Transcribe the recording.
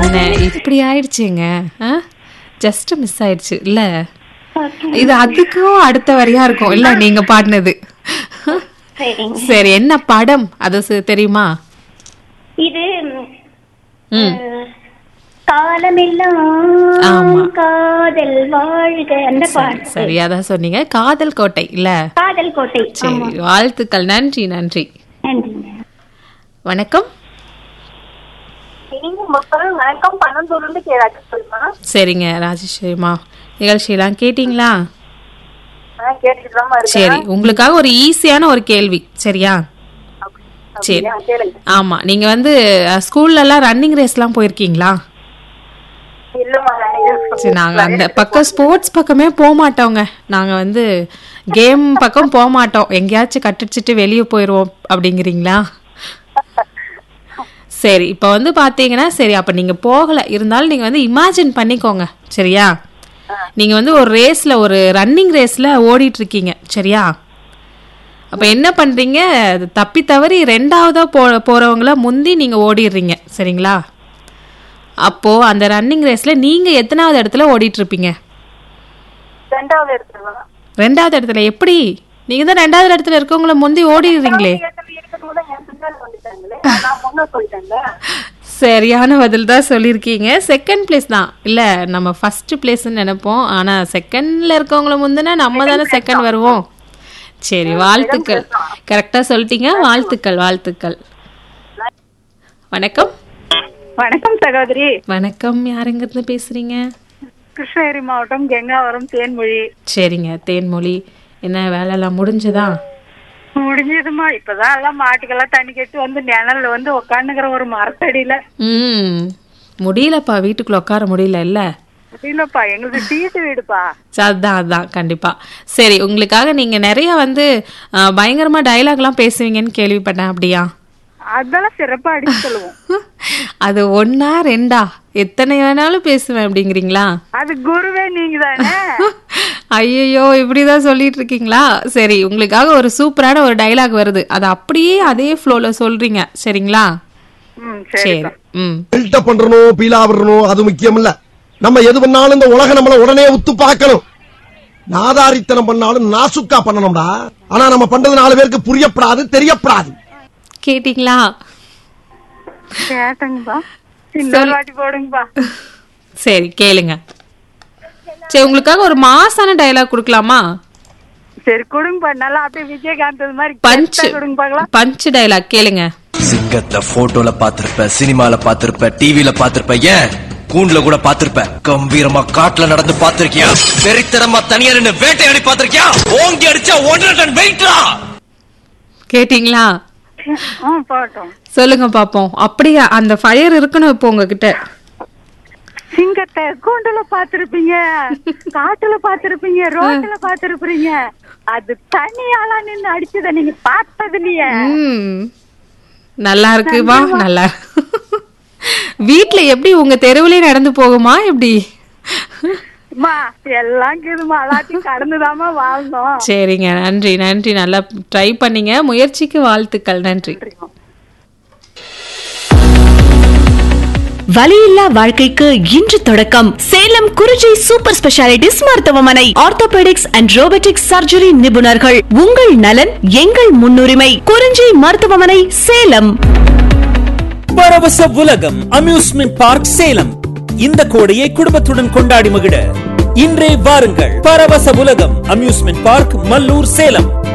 என்ன இப்படி ஆயிடுச்சுங்க ஜஸ்ட் மிஸ் ஆயிடுச்சு இல்ல இது அதுக்கும் அடுத்த வரியா இருக்கும் இல்ல நீங்க பாடினது சரிங்க சரி என்ன படம் அது சு- தெரியுமா இது ம் காலமெல்லாம் ஆமா. காதல் வாழ்க அந்த பாட்டு சரியா தான் சொன்னீங்க காதல் கோட்டை இல்ல காதல் கோட்டை ஆமா சரி வாழ்த்துக்கள் நன்றி நன்றி நன்றிங்க வணக்கம் இனிங்க மக்கள் வணக்கம் பணந்தூர்ந்து கேராக்கு சொல்லுமா சரிங்க ராஜேஸ்வரிமா நிகழ்ச்சியெல்லாம் கேட்டிங்களா நான் கேட்டுட்டுதாம்மா இருக்கேன் சரி உங்களுக்காக ஒரு ஈஸியான ஒரு கேள்வி சரியா சரி அப்படியா? கேளுங்க ஆமா நீங்க வந்து அஹ், ஸ்கூல்ல எல்லாம் ரன்னிங் ரேஸ்லாம் போயிருக்கீங்களா இல்லம்மா நான் இது சரி நாங்க அந்த பக்கம் ஸ்போர்ட்ஸ் பக்கமே போக மாட்டோங்க நாங்க வந்து கேம் பக்கம் போக மாட்டோம் எங்கேயாச்சும் கட்டிச்சிட்டு வெளியே போயிடுவோம் அப்படிங்கிறீங்களா சரி இப்போ வந்து பாத்தீங்கன்னா சரி அப்ப நீங்க போகல இருந்தாலும் நீங்க வந்து இமேஜின் பண்ணிக்கோங்க சரியா நீங்க வந்து ஒரு ரேஸ்ல ஒரு ரன்னிங் ரேஸ்ல ஓடிட்டு இருக்கீங்க சரியா அப்ப என்ன பண்றீங்க அது தப்பி தவறி ரெண்டாவதா போ போறவங்கள முந்தி நீங்க ஓடிடுறீங்க சரிங்களா அப்போ அந்த ரன்னிங் ரேஸ்ல நீங்க எத்தனாவது இடத்துல ஓடிட்டு இருப்பீங்க ரெண்டாவது எடுத்துருவா ரெண்டாவது இடத்துல எப்படி நீங்க தான் ரெண்டாவது இடத்துல இருக்கவங்கள முந்தி ஓடிடுறீங்களே இருக்கும் போது என் பின்னாடி வந்துட்டாங்களே நான் முன்ன சொல்லிட்டேன்ல சரியான பதில் தான் சொல்லியிருக்கீங்க செகண்ட் பிளேஸ் தான் இல்ல நம்ம ஃபர்ஸ்ட் பிளேஸ்ன்னு நினைப்போம் ஆனா செகண்ட்ல இருக்கவங்கள முந்தினா நம்ம தானே செகண்ட் வருவோம் சரி வாழ்த்துக்கள் கரெக்டா சொல்லிட்டீங்க வாழ்த்துக்கள் வாழ்த்துக்கள் வணக்கம் வணக்கம் சகோதரி வணக்கம் யாருங்கிறது பேசுறீங்க கிருஷ்ணகிரி மாவட்டம் கெங்காவரம் தேன்மொழி சரிங்க தேன்மொழி என்ன வேலையெல்லாம் முடிஞ்சதா முடிஞ்சதுமா இப்பதான் எல்லாம் மாட்டுக்கெல்லாம் தண்ணி கட்டி வந்து நிழல்ல வந்து உட்காந்துக்கிற ஒரு மரத்தடியில ம் முடியலப்பா வீட்டுக்குள்ள உட்கார முடியல இல்ல இல்லப்பா எங்களுக்கு சீட்டு வீடுப்பா அதான் அதான் கண்டிப்பா சரி உங்களுக்காக நீங்க நிறைய வந்து அஹ், பயங்கரமா டயலாக்லாம் பேசுவீங்கன்னு கேள்விப்பட்டேன் அப்படியா அதெல்லாம் சிறப்பா அடிச்சு சொல்லுவோம் அது ஒன்னா ரெண்டா எத்தனை வேணாலும் பேசுவேன் அப்படிங்கிறீங்களா அது குருவே நீங்க தானே ஐயோ இப்படிதான் சொல்லிட்டு இருக்கீங்களா சரி உங்களுக்காக ஒரு சூப்பரான ஒரு டயலாக் வருது அதை அப்படியே அதே ஃப்ளோல சொல்றீங்க சரிங்களா ம் சரி சரி ம் பில்டப் பண்றணும் பீலா விடணும் அது முக்கியம் இல்ல நம்ம எது பண்ணாலும் இந்த உலகம் நம்மள உடனே உத்து பார்க்கணும் நாதாரித்தனம் பண்ணாலும் நாசுக்கா பண்ணணும்டா ஆனா நம்ம பண்றது நாலு பேருக்கு புரியப்படாது தெரியப்படாது கேட்டிங்களா கேட்டேங்கப்பா இன்னொரு வாட்டி போடுங்கப்பா சரி கேளுங்க சரி உங்களுக்காக ஒரு மாசான டயலாக் கொடுக்கலாமா சரி கொடுங்கப்பா நல்லா அப்படியே விஜயகாந்த் இது மாதிரி பஞ்ச் கெத்தா கொடுங்க பார்க்கலாம் பஞ்ச் டயலாக் கேளுங்க சிங்கத்தை போட்டோல பாத்திருப்ப சினிமால பாத்திருப்ப டிவில பாத்திருப்ப ஏன் கூண்டுல கூட பாத்திருப்ப கம்பீரமா காட்டுல நடந்து பாத்திருக்கியா வெறித்தனமா தனியா நின்னு வேட்டையாடி பாத்திருக்கியா ஓங்கி அடிச்சா ஒன்றரை டன் வெயிட்ரா கேட்டிங்களா ஆ போட்டோம் சொல்லுங்க பாப்போம் அப்படியே அந்த ஃபயர் இருக்கணும் இப்போ உங்ககிட்ட சிங்கத்தை கூண்டுல பாத்திருப்பீங்க காட்டுல பாத்திருப்பீங்க ரோட்ல பாத்திருப்பீங்க அது தனியாளா நின்னு அடிச்சத நீங்க பார்த்தது இல்லையே ம். நல்லா இருக்குவா நல்லா வீட்ல எப்படி உங்க தெருவுலயே நடந்து போகுமா எப்படி அம்மா, எல்லாம் கிதுமா எல்லாத்தையும் கடந்துதாம்மா வாழ்ந்தோம் சரிங்க நன்றி நன்றி நல்லா ட்ரை பண்ணீங்க முயற்சிக்கு வாழ்த்துக்கள் நன்றி வலியில்லா வாழ்க்கைக்கு இன்று தொடக்கம் சேலம் குறிஞ்சி சூப்பர் ஸ்பெஷாலிட்டிஸ் மருத்துவமனை ஆர்த்தோபெடிக்ஸ் அண்ட் ரோபோட்டிக்ஸ் சர்ஜரி நிபுணர்கள் உங்கள் நலன் எங்கள் முன்னுரிமை குறிஞ்சி மருத்துவமனை சேலம் பரவச உலகம் அம்யூஸ்மெண்ட் பார்க் சேலம் இந்த கோடையை குடும்பத்துடன் கொண்டாடி மகிழ இன்றே வாருங்கள் பரவச உலகம் அம்யூஸ்மெண்ட் பார்க் மல்லூர் சேலம்